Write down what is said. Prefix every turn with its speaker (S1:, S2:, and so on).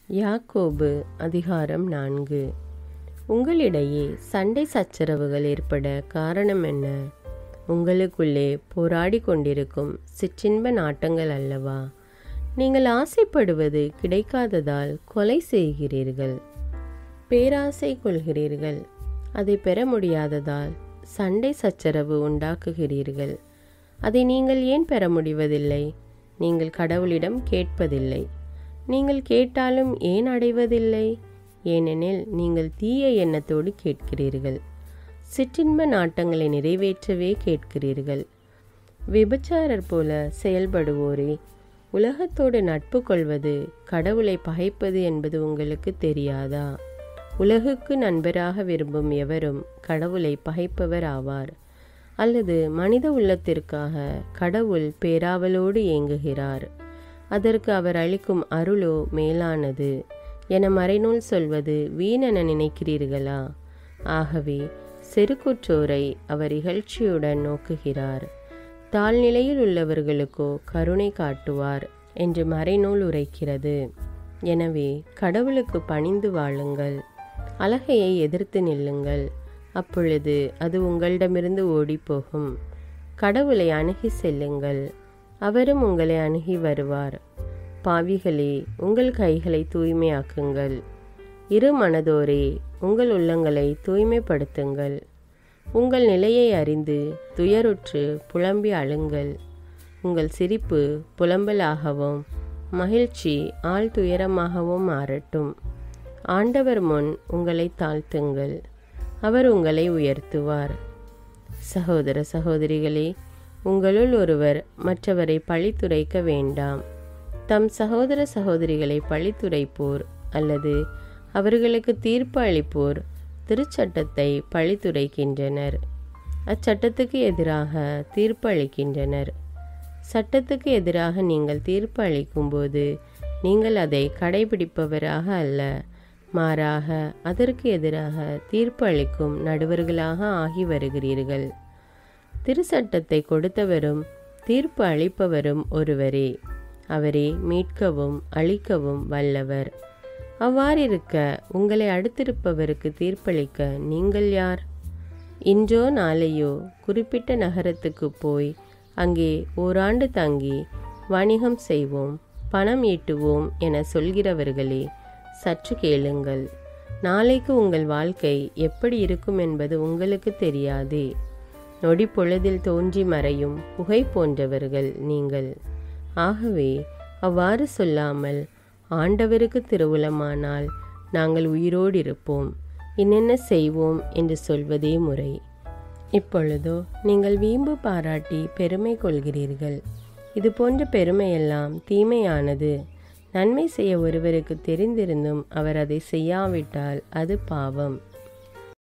S1: யாக்கோபு அதிகாரம் நான்கு உங்களிடையே சண்டை சச்சரவுகள் ஏற்பட காரணம் என்ன உங்களுக்குள்ளே போராடி கொண்டிருக்கும் சிற்றின்ப நாட்டங்கள் அல்லவா நீங்கள் ஆசைப்படுவது கிடைக்காததால் கொலை செய்கிறீர்கள் பேராசை கொள்கிறீர்கள் அதை பெற முடியாததால் சண்டை சச்சரவு உண்டாக்குகிறீர்கள் அதை நீங்கள் ஏன் பெற முடிவதில்லை நீங்கள் கடவுளிடம் கேட்பதில்லை நீங்கள் கேட்டாலும் ஏன் அடைவதில்லை ஏனெனில் நீங்கள் தீய எண்ணத்தோடு கேட்கிறீர்கள் சிற்றின்ப நாட்டங்களை நிறைவேற்றவே கேட்கிறீர்கள் விபச்சாரர் போல செயல்படுவோரே உலகத்தோடு நட்பு கொள்வது கடவுளை பகைப்பது என்பது உங்களுக்கு தெரியாதா உலகுக்கு நண்பராக விரும்பும் எவரும் கடவுளை பகைப்பவர் ஆவார் அல்லது மனித உள்ளத்திற்காக கடவுள் பேராவலோடு ஏங்குகிறார் அதற்கு அவர் அளிக்கும் அருளோ மேலானது என மறைநூல் சொல்வது வீணென நினைக்கிறீர்களா ஆகவே செருக்குற்றோரை அவர் இகழ்ச்சியுடன் நோக்குகிறார் தாழ்நிலையில் உள்ளவர்களுக்கோ கருணை காட்டுவார் என்று மறைநூல் உரைக்கிறது எனவே கடவுளுக்கு பணிந்து வாழுங்கள் அழகையை எதிர்த்து நில்லுங்கள் அப்பொழுது அது உங்களிடமிருந்து ஓடிப்போகும் கடவுளை அணுகி செல்லுங்கள் அவரும் உங்களை அணுகி வருவார் பாவிகளே உங்கள் கைகளை தூய்மையாக்குங்கள் இரு மனதோரே உங்கள் உள்ளங்களை தூய்மைப்படுத்துங்கள் உங்கள் நிலையை அறிந்து துயருற்று புலம்பி அழுங்கள் உங்கள் சிரிப்பு புலம்பலாகவும் மகிழ்ச்சி ஆள் துயரமாகவும் மாறட்டும் ஆண்டவர் முன் உங்களை தாழ்த்துங்கள் அவர் உங்களை உயர்த்துவார் சகோதர சகோதரிகளே உங்களுள் ஒருவர் மற்றவரை பழித்துரைக்க வேண்டாம் தம் சகோதர சகோதரிகளை பழித்துரைப்போர் அல்லது அவர்களுக்கு தீர்ப்பு அளிப்போர் திருச்சட்டத்தை பழித்துரைக்கின்றனர் அச்சட்டத்துக்கு எதிராக தீர்ப்பு அளிக்கின்றனர் சட்டத்துக்கு எதிராக நீங்கள் தீர்ப்பு அளிக்கும்போது நீங்கள் அதை கடைபிடிப்பவராக அல்ல மாறாக அதற்கு எதிராக தீர்ப்பு அளிக்கும் நடுவர்களாக ஆகி வருகிறீர்கள் திருச்சட்டத்தை கொடுத்தவரும் தீர்ப்பு அளிப்பவரும் ஒருவரே அவரே மீட்கவும் அழிக்கவும் வல்லவர் அவ்வாறிருக்க உங்களை அடுத்திருப்பவருக்கு தீர்ப்பளிக்க நீங்கள் யார் இன்றோ நாளையோ குறிப்பிட்ட நகரத்துக்கு போய் அங்கே ஓராண்டு தங்கி வணிகம் செய்வோம் பணம் ஈட்டுவோம் என சொல்கிறவர்களே சற்று கேளுங்கள் நாளைக்கு உங்கள் வாழ்க்கை எப்படி இருக்கும் என்பது உங்களுக்கு தெரியாதே நொடி பொழுதில் தோன்றி மறையும் புகை போன்றவர்கள் நீங்கள் ஆகவே அவ்வாறு சொல்லாமல் ஆண்டவருக்கு திருவுளமானால் நாங்கள் உயிரோடு இருப்போம் என்னென்ன செய்வோம் என்று சொல்வதே முறை இப்பொழுதோ நீங்கள் வீம்பு பாராட்டி பெருமை கொள்கிறீர்கள் இது போன்ற பெருமையெல்லாம் தீமையானது நன்மை செய்ய ஒருவருக்கு தெரிந்திருந்தும் அவர் அதை செய்யாவிட்டால் அது பாவம்